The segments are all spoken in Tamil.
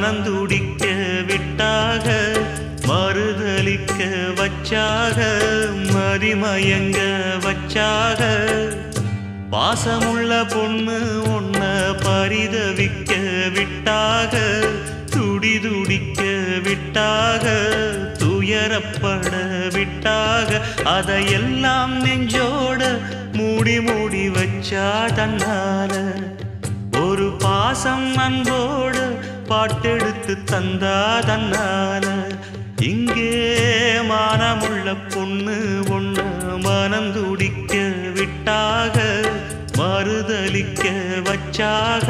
மனந்துடிக்க விட்டாக மறுதலிக்க வச்சாக மதிமயங்க வச்சாக பாசமுள்ள பொண்ணு ஒன்ன பரிதவிக்க விட்டாக துடி துடிக்க விட்டாக துயரப்பட விட்டாக அதையெல்லாம் நெஞ்சோட மூடி மூடி வச்சா தன்னால ஒரு பாசம் அன்போடு பாட்டெடுத்து தந்தா தன்னால இங்கே மானமுள்ள பொண்ணு ஒண்ணு மனந்துடிக்க விட்டாக மறுதலிக்க வச்சாக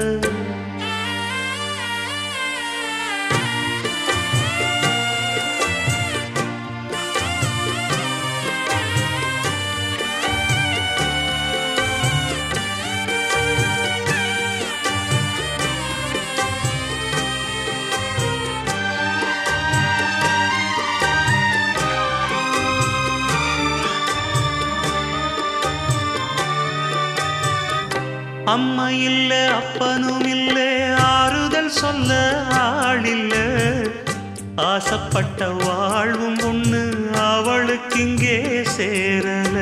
அம்மா இல்ல அப்பனும் இல்ல ஆறுதல் சொல்ல ஆளில்ல ஆசைப்பட்ட வாழ்வும் ஒண்ணு அவளுக்கு இங்கே சேரல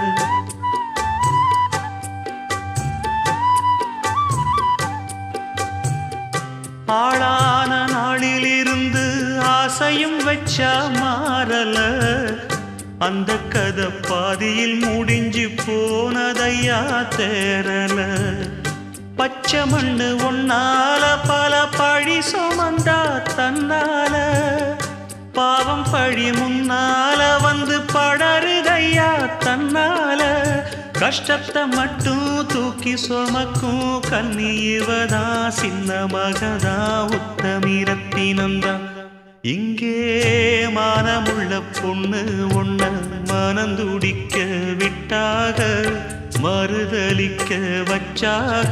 ஆளான நாளிலிருந்து ஆசையும் வச்சா மாறல அந்த கதை பாதியில் முடிஞ்சு போனதையா தேரல பச்சை மண்ணு ஒன்னால பல பழி சுமந்தா தன்னால பாவம் பழி முன்னால வந்து படருதையா தன்னால கஷ்டத்தை மட்டும் தூக்கி சுமக்கும் கன்னி இவதா சின்ன மகதா உத்தமிரத்தினந்தா இங்கே மானமுள்ள பொண்ணு ஒண்ண மனந்துடிக்க விட்டாக மறுதலிக்க வச்சாக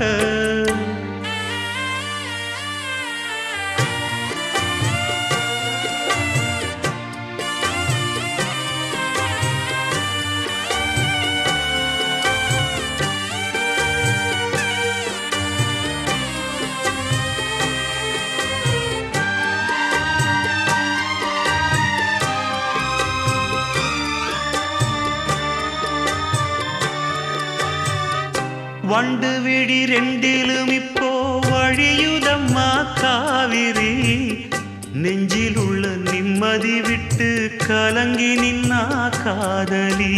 வண்டு விழி ரெண்டிலும் இப்போ வழியுதம்மா காவிரி நெஞ்சில் உள்ள நிம்மதி விட்டு கலங்கி நின்னா காதலி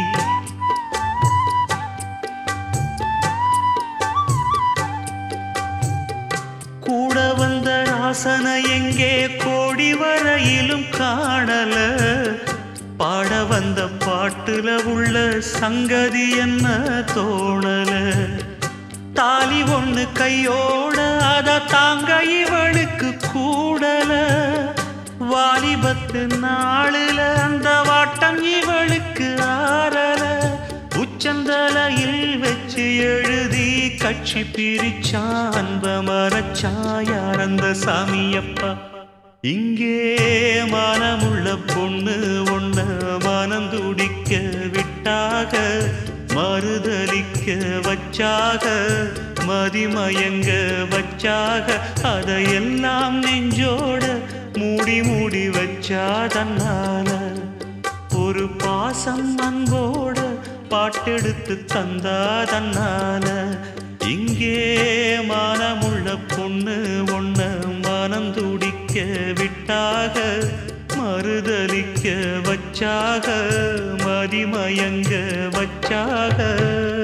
கூட வந்த ராசனை எங்கே கோடி வரையிலும் காணல பாட வந்த பாட்டுல உள்ள சங்கதி என்ன தோணல தாலி ஒண்ணு கையோட அத தாங்க இவளுக்கு கூடல வாலிபத்து நாளுல அந்த வாட்டம் இவளுக்கு ஆறல உச்சந்தலையில் வச்சு எழுதி கட்சி பிரிச்சா அன்ப மரச்சா யார் அந்த சாமியப்பா இங்கே மனமுள்ள பொண்ணு ஒண்ண மனம் துடிக்க விட்டாக மறுதலிக்க வச்சாக மதிமயங்க வச்சாக அதையெல்லாம் நெஞ்சோட மூடி மூடி வச்சா தன்னால ஒரு பாசம் அன்போட பாட்டெடுத்து தந்தா தன்னால இங்கே மானமுள்ள பொண்ணு ஒண்ண மனம் துடிக்க விட்டாக மறுதலிக்க வச்சாக மதிமயங்க வச்சாக